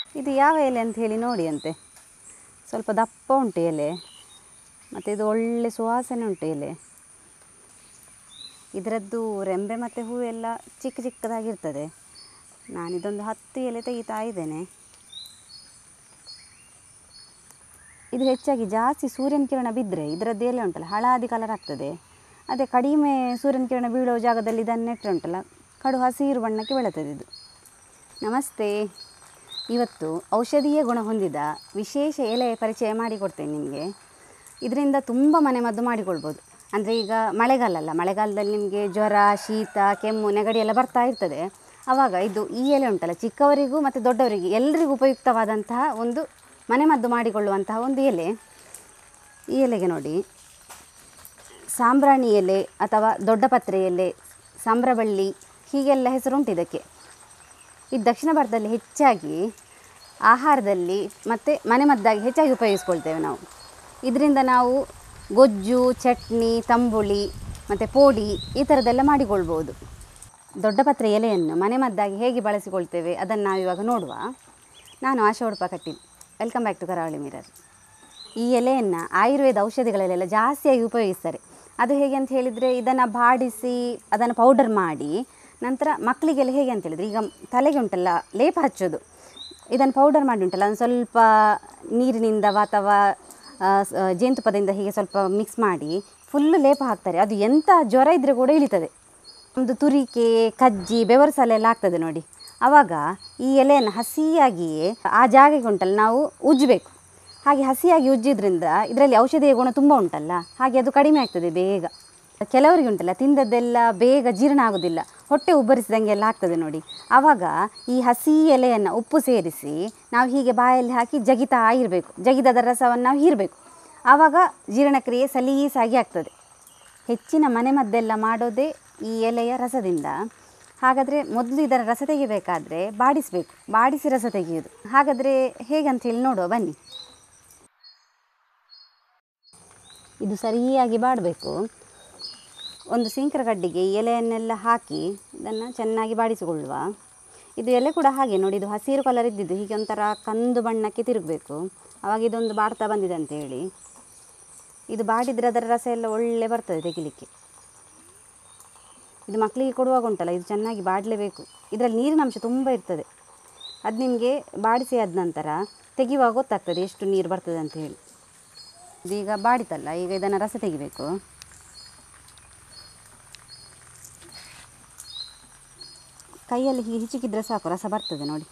ಇದು ಯಾವ ಎಲೆ ಅಂತ ಹೇಳಿ ನೋಡಿ ಅಂತೆ ಸ್ವಲ್ಪ ದಪ್ಪ ಉಂಟು ಎಲೆ ಮತ್ತು ಇದು ಒಳ್ಳೆ ಸುವಾಸನೆ ಉಂಟು ಎಲೆ ಇದರದ್ದು ರೆಂಬೆ ಮತ್ತು ಹೂವೆಲ್ಲ ಚಿಕ್ಕ ಚಿಕ್ಕದಾಗಿರ್ತದೆ ನಾನಿದೊಂದು ಹತ್ತು ಎಲೆ ತೆಗಿತಾ ಇದ್ದೇನೆ ಇದು ಹೆಚ್ಚಾಗಿ ಜಾಸ್ತಿ ಸೂರ್ಯನ ಕಿರಣ ಬಿದ್ದರೆ ಇದರದ್ದು ಎಲೆ ಉಂಟಲ್ಲ ಹಳದಿ ಕಲರ್ ಆಗ್ತದೆ ಅದೇ ಕಡಿಮೆ ಸೂರ್ಯನ ಕಿರಣ ಬೀಳೋ ಜಾಗದಲ್ಲಿ ಇದನ್ನು ನೆಟ್ಟರೆ ಉಂಟಲ್ಲ ಕಡು ಹಸಿರು ಬಣ್ಣಕ್ಕೆ ಬೆಳೀತದೆ ಇದು ನಮಸ್ತೆ ಇವತ್ತು ಔಷಧೀಯ ಗುಣ ಹೊಂದಿದ ವಿಶೇಷ ಎಲೆ ಪರಿಚಯ ಮಾಡಿಕೊಡ್ತೇನೆ ನಿಮಗೆ ಇದರಿಂದ ತುಂಬ ಮನೆಮದ್ದು ಮಾಡಿಕೊಳ್ಬೋದು ಅಂದರೆ ಈಗ ಮಳೆಗಾಲ ಅಲ್ಲ ಮಳೆಗಾಲದಲ್ಲಿ ನಿಮಗೆ ಜ್ವರ ಶೀತ ಕೆಮ್ಮು ನೆಗಡಿ ಎಲ್ಲ ಬರ್ತಾ ಇರ್ತದೆ ಆವಾಗ ಇದು ಈ ಎಲೆ ಉಂಟಲ್ಲ ಚಿಕ್ಕವರಿಗೂ ಮತ್ತು ದೊಡ್ಡವರಿಗೂ ಎಲ್ಲರಿಗೂ ಉಪಯುಕ್ತವಾದಂತಹ ಒಂದು ಮನೆಮದ್ದು ಮಾಡಿಕೊಳ್ಳುವಂತಹ ಒಂದು ಎಲೆ ಈ ಎಲೆಗೆ ನೋಡಿ ಸಾಂಬ್ರಾಣಿ ಎಲೆ ಅಥವಾ ದೊಡ್ಡ ಪತ್ರೆ ಎಲೆ ಸಾಂಬ್ರಬಳ್ಳಿ ಹೀಗೆಲ್ಲ ಹೆಸರುಂಟು ಇದಕ್ಕೆ ಇದು ದಕ್ಷಿಣ ಭಾರತದಲ್ಲಿ ಹೆಚ್ಚಾಗಿ ಆಹಾರದಲ್ಲಿ ಮತ್ತು ಮನೆಮದ್ದಾಗಿ ಹೆಚ್ಚಾಗಿ ಉಪಯೋಗಿಸ್ಕೊಳ್ತೇವೆ ನಾವು ಇದರಿಂದ ನಾವು ಗೊಜ್ಜು ಚಟ್ನಿ ತಂಬುಳಿ ಮತ್ತು ಪೋಡಿ ಈ ಥರದ್ದೆಲ್ಲ ಮಾಡಿಕೊಳ್ಬೋದು ದೊಡ್ಡ ಪತ್ರೆ ಎಲೆಯನ್ನು ಮನೆಮದ್ದಾಗಿ ಹೇಗೆ ಬಳಸಿಕೊಳ್ತೇವೆ ಅದನ್ನು ನಾವು ಇವಾಗ ನೋಡುವ ನಾನು Asha Udupa Kateel welcome back to Karavali Mirror ಈ ಎಲೆಯನ್ನು ಆಯುರ್ವೇದ ಔಷಧಿಗಳಲ್ಲೆಲ್ಲ ಜಾಸ್ತಿಯಾಗಿ ಉಪಯೋಗಿಸ್ತಾರೆ ಅದು ಹೇಗೆ ಅಂತ ಹೇಳಿದರೆ ಇದನ್ನು ಬಾಡಿಸಿ ಅದನ್ನು ಪೌಡರ್ ಮಾಡಿ ನಂತರ ಮಕ್ಕಳಿಗೆಲ್ಲ ಹೇಗೆ ಅಂತ ಹೇಳಿದರೆ ಈಗ ತಲೆಗೆ ಉಂಟಲ್ಲ ಲೇಪ ಹಚ್ಚೋದು ಇದನ್ನು ಪೌಡರ್ ಮಾಡಿ ಉಂಟಲ್ಲ ಒಂದು ಸ್ವಲ್ಪ ನೀರಿನಿಂದ ಅಥವಾ ಆ, ಸ- ಜೇನುತುಪ್ಪದಿಂದ ಹೀಗೆ ಸ್ವಲ್ಪ ಮಿಕ್ಸ್ ಮಾಡಿ ಫುಲ್ಲು ಲೇಪ ಹಾಕ್ತಾರೆ ಅದು ಎಂಥ ಜ್ವರ ಇದ್ದರೆ ಕೂಡ ಇಳಿತದೆ ನಮ್ಮದು ತುರಿಕೆ ಕಜ್ಜಿ ಬೆವರು ಸಾಲೆ ಎಲ್ಲ ಆಗ್ತದೆ ನೋಡಿ ಆವಾಗ ಈ ಎಲೆಯನ್ನು ಹಸಿಯಾಗಿಯೇ ಆ ಜಾಗಕ್ಕೆ ಉಂಟಲ್ಲ ನಾವು ಉಜ್ಜಬೇಕು ಹಾಗೆ ಹಸಿಯಾಗಿ ಉಜ್ಜಿದ್ರಿಂದ ಇದರಲ್ಲಿ ಔಷಧಿಯ ಗುಣ ತುಂಬ ಉಂಟಲ್ಲ ಹಾಗೆ ಅದು ಕಡಿಮೆ ಆಗ್ತದೆ ಬೇಗ ಕೆಲವರಿಗೆ ಉಂಟಲ್ಲ ತಿಂದದ್ದೆಲ್ಲ ಬೇಗ ಜೀರ್ಣ ಆಗೋದಿಲ್ಲ ಹೊಟ್ಟೆ ಉಬ್ಬರಿಸಿದಂಗೆ ಎಲ್ಲ ಆಗ್ತದೆ ನೋಡಿ ಆವಾಗ ಈ ಹಸಿ ಎಲೆಯನ್ನು ಉಪ್ಪು ಸೇರಿಸಿ ನಾವು ಹೀಗೆ ಬಾಯಲ್ಲಿ ಹಾಕಿ ಜಗಿತಾ ಇರಬೇಕು ಜಗಿದದ ರಸವನ್ನು ನಾವು ಹೀರಬೇಕು ಆವಾಗ ಜೀರ್ಣಕ್ರಿಯೆ ಸಲೀಸಾಗಿ ಆಗ್ತದೆ ಹೆಚ್ಚಿನ ಮನೆಮದ್ದೆಲ್ಲ ಮಾಡೋದೇ ಈ ಎಲೆಯ ರಸದಿಂದ ಹಾಗಾದರೆ ಮೊದಲು ಇದರ ರಸ ತೆಗಿಬೇಕಾದ್ರೆ ಬಾಡಿಸಬೇಕು ಬಾಡಿಸಿ ರಸ ತೆಗೆಯೋದು ಹಾಗಾದರೆ ಹೇಗೆ ಅಂತ ಹೇಳಿ ನೋಡುವ ಬನ್ನಿ ಇದು ಸರಿಯಾಗಿ ಬಾಡಬೇಕು ಒಂದು ಸಿಂಕರ ಕಡ್ಡಿಗೆ ಈ ಎಲೆಯನ್ನೆಲ್ಲ ಹಾಕಿ ಇದನ್ನು ಚೆನ್ನಾಗಿ ಬಾಡಿಸಿಕೊಳ್ಳುವ ಇದು ಎಲೆ ಕೂಡ ಹಾಗೆ ನೋಡಿ ಇದು ಹಸಿರು ಕಲರ್ ಇದ್ದಿದ್ದು ಹೀಗೆ ಒಂಥರ ಕಂದು ಬಣ್ಣಕ್ಕೆ ತಿರುಗಬೇಕು ಆವಾಗ ಇದೊಂದು ಬಾಡ್ತಾ ಬಂದಿದೆ ಅಂತ ಹೇಳಿ ಇದು ಬಾಡಿದರೆ ಅದರ ರಸ ಎಲ್ಲ ಒಳ್ಳೆ ಬರ್ತದೆ ತೆಗಿಲಿಕ್ಕೆ ಇದು ಮಕ್ಕಳಿಗೆ ಕೊಡುವಾಗ ಉಂಟಲ್ಲ ಇದು ಚೆನ್ನಾಗಿ ಬಾಡಲೇಬೇಕು ಇದರಲ್ಲಿ ನೀರಿನ ಅಂಶ ತುಂಬ ಇರ್ತದೆ ಅದು ನಿಮಗೆ ಬಾಡಿಸಿ ಆದ ನಂತರ ತೆಗೆಯುವಾಗ ಗೊತ್ತಾಗ್ತದೆ ಎಷ್ಟು ನೀರು ಬರ್ತದೆ ಅಂತ ಹೇಳಿ ಇದೀಗ ಬಾಡಿತಲ್ಲ ಈಗ ಇದನ್ನು ರಸ ತೆಗಿಬೇಕು ಕೈಯಲ್ಲಿ ಹೀಗೆ ಹಿಚುಕಿದ್ರೆ ಸಾಕು ರಸ ಬರ್ತದೆ ನೋಡಿ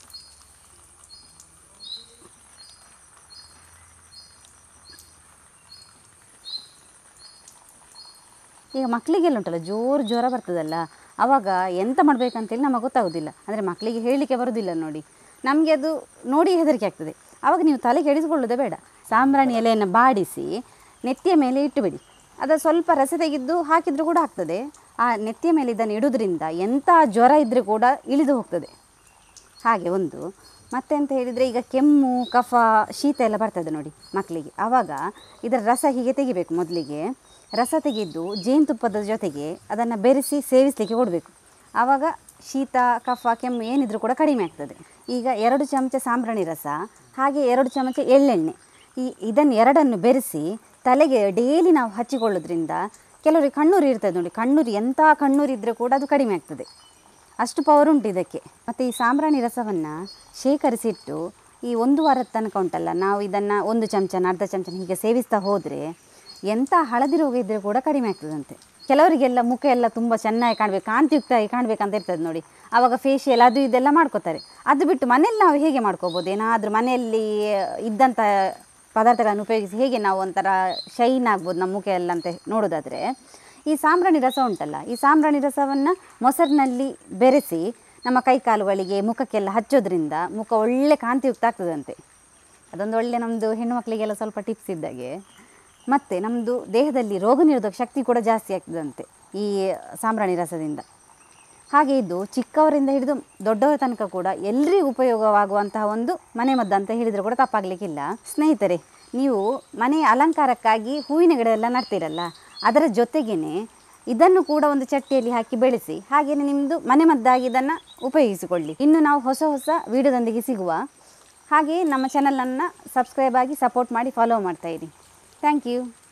ಈಗ ಮಕ್ಕಳಿಗೆಲ್ಲ ಉಂಟಲ್ಲ ಜೋರು ಜ್ವರ ಬರ್ತದಲ್ಲ ಆವಾಗ ಎಂತ ಮಾಡಬೇಕಂತೇಳಿ ನಮಗೆ ಗೊತ್ತಾಗೋದಿಲ್ಲ ಅಂದರೆ ಮಕ್ಕಳಿಗೆ ಹೇಳಲಿಕ್ಕೆ ಬರೋದಿಲ್ಲ ನೋಡಿ ನಮಗೆ ಅದು ನೋಡಿ ಹೆದರಿಕೆ ಆಗ್ತದೆ ಆವಾಗ ನೀವು ತಲೆ ಕೆಡಿಸಿಕೊಳ್ಳೋದೇ ಬೇಡ ಸಾಂಬ್ರಾಣಿ ಎಲೆಯನ್ನು ಬಾಡಿಸಿ ನೆತ್ತಿಯ ಮೇಲೆ ಇಟ್ಟುಬಿಡಿ ಅದು ಸ್ವಲ್ಪ ರಸ ತೆಗೆದು ಹಾಕಿದರೂ ಕೂಡ ಆಗ್ತದೆ ಆ ನೆತ್ತಿಯ ಮೇಲೆ ಇದನ್ನು ಇಡೋದ್ರಿಂದ ಎಂಥ ಜ್ವರ ಇದ್ದರೂ ಕೂಡ ಇಳಿದು ಹೋಗ್ತದೆ ಹಾಗೆ ಒಂದು ಮತ್ತೆ ಅಂತ ಹೇಳಿದರೆ ಈಗ ಕೆಮ್ಮು ಕಫ ಶೀತ ಎಲ್ಲ ಬರ್ತದೆ ನೋಡಿ ಮಕ್ಕಳಿಗೆ ಆವಾಗ ಇದರ ರಸ ಹೀಗೆ ತೆಗಿಬೇಕು ಮೊದಲಿಗೆ ರಸ ತೆಗೆದು ಜೇನುತುಪ್ಪದ ಜೊತೆಗೆ ಅದನ್ನು ಬೆರೆಸಿ ಸೇವಿಸಲಿಕ್ಕೆ ಕೊಡಬೇಕು ಆವಾಗ ಶೀತ ಕಫ ಕೆಮ್ಮು ಏನಿದ್ರೂ ಕೂಡ ಕಡಿಮೆ ಆಗ್ತದೆ ಈಗ ಎರಡು ಚಮಚ ಸಾಂಬ್ರಾಣಿ ರಸ ಹಾಗೆ ಎರಡು ಚಮಚ ಎಳ್ಳೆಣ್ಣೆ ಈ ಇದನ್ನು ಎರಡನ್ನು ಬೆರೆಸಿ ತಲೆಗೆ ಡೈಲಿ ನಾವು ಹಚ್ಚಿಕೊಳ್ಳೋದ್ರಿಂದ ಕೆಲವರಿಗೆ ಕಣ್ಣೂರು ಇರ್ತದೆ ನೋಡಿ ಕಣ್ಣೂರು ಎಂಥ ಕಣ್ಣೂರು ಇದ್ದರೆ ಕೂಡ ಅದು ಕಡಿಮೆ ಆಗ್ತದೆ ಅಷ್ಟು ಪವರ್ ಉಂಟು ಇದಕ್ಕೆ ಮತ್ತು ಈ ಸಾಂಬ್ರಾಣಿ ರಸವನ್ನು ಶೇಖರಿಸಿಟ್ಟು ಈ ಒಂದು ವಾರದ ತನಕ ಉಂಟಲ್ಲ ನಾವು ಇದನ್ನು ಒಂದು ಚಮಚನ ಅರ್ಧ ಚಮಚನ ಹೀಗೆ ಸೇವಿಸ್ತಾ ಹೋದರೆ ಎಂಥ ಹಳದಿ ರೋಗ ಇದ್ದರೆ ಕೂಡ ಕಡಿಮೆ ಆಗ್ತದಂತೆ ಕೆಲವರಿಗೆಲ್ಲ ಮುಖ ಎಲ್ಲ ತುಂಬ ಚೆನ್ನಾಗಿ ಕಾಣಬೇಕು ಕಾಂತಿಯುಕ್ತವಾಗಿ ಕಾಣಬೇಕಂತ ಇರ್ತದೆ ನೋಡಿ ಆವಾಗ ಫೇಶಿಯಲ್ ಅದು ಇದೆಲ್ಲ ಮಾಡ್ಕೋತಾರೆ ಅದು ಬಿಟ್ಟು ಮನೆಯಲ್ಲಿ ನಾವು ಹೇಗೆ ಮಾಡ್ಕೋಬೋದು ಏನಾದರೂ ಮನೆಯಲ್ಲಿ ಇದ್ದಂಥ ಪದಾರ್ಥಗಳನ್ನು ಉಪಯೋಗಿಸಿ ಹೇಗೆ ನಾವು ಒಂಥರ ಶೈನ್ ಆಗ್ಬೋದು ನಮ್ಮ ಮುಖ ಎಲ್ಲ ಅಂತ ನೋಡೋದಾದರೆ ಈ ಸಾಂಬ್ರಾಣಿ ರಸ ಉಂಟಲ್ಲ ಈ ಸಾಂಬ್ರಾಣಿ ರಸವನ್ನು ಮೊಸರಿನಲ್ಲಿ ಬೆರೆಸಿ ನಮ್ಮ ಕೈ ಕಾಲುಗಳಿಗೆ ಮುಖಕ್ಕೆಲ್ಲ ಹಚ್ಚೋದ್ರಿಂದ ಮುಖ ಒಳ್ಳೆ ಕಾಂತಿಯುಕ್ತ ಆಗ್ತದಂತೆ ಅದೊಂದು ಒಳ್ಳೆ ನಮ್ಮದು ಹೆಣ್ಣು ಮಕ್ಕಳಿಗೆಲ್ಲ ಸ್ವಲ್ಪ ಟಿಪ್ಸ್ ಇದ್ದಾಗೆ ಮತ್ತು ನಮ್ಮದು ದೇಹದಲ್ಲಿ ರೋಗ ನಿರೋಧಕ ಶಕ್ತಿ ಕೂಡ ಜಾಸ್ತಿ ಆಗ್ತದಂತೆ ಈ ಸಾಂಬ್ರಾಣಿ ರಸದಿಂದ ಹಾಗೆ ಇದು ಚಿಕ್ಕವರಿಂದ ಹಿಡಿದು ದೊಡ್ಡವರ ತನಕ ಕೂಡ ಎಲ್ರಿಗೂ ಉಪಯೋಗವಾಗುವಂತಹ ಒಂದು ಮನೆಮದ್ದು ಅಂತ ಹೇಳಿದರೆ ಕೂಡ ತಪ್ಪಾಗಲಿಕ್ಕಿಲ್ಲ ಸ್ನೇಹಿತರೆ ನೀವು ಮನೆಯ ಅಲಂಕಾರಕ್ಕಾಗಿ ಹೂವಿನ ಗಿಡ ಎಲ್ಲ ನಡ್ತೀರಲ್ಲ ಅದರ ಜೊತೆಗೇನೆ ಇದನ್ನು ಕೂಡ ಒಂದು ಚಟ್ಟಿಯಲ್ಲಿ ಹಾಕಿ ಬೆಳೆಸಿ ಹಾಗೆಯೇ ನಿಮ್ಮದು ಮನೆಮದ್ದಾಗಿ ಇದನ್ನು ಉಪಯೋಗಿಸಿಕೊಳ್ಳಿ ಇನ್ನು ನಾವು ಹೊಸ ಹೊಸ ವಿಡಿಯೋದೊಂದಿಗೆ ಸಿಗುವ ಹಾಗೆಯೇ ನಮ್ಮ ಚಾನಲನ್ನು ಸಬ್ಸ್ಕ್ರೈಬ್ ಆಗಿ ಸಪೋರ್ಟ್ ಮಾಡಿ ಫಾಲೋ ಮಾಡ್ತಾಯಿರಿ ಥ್ಯಾಂಕ್ ಯು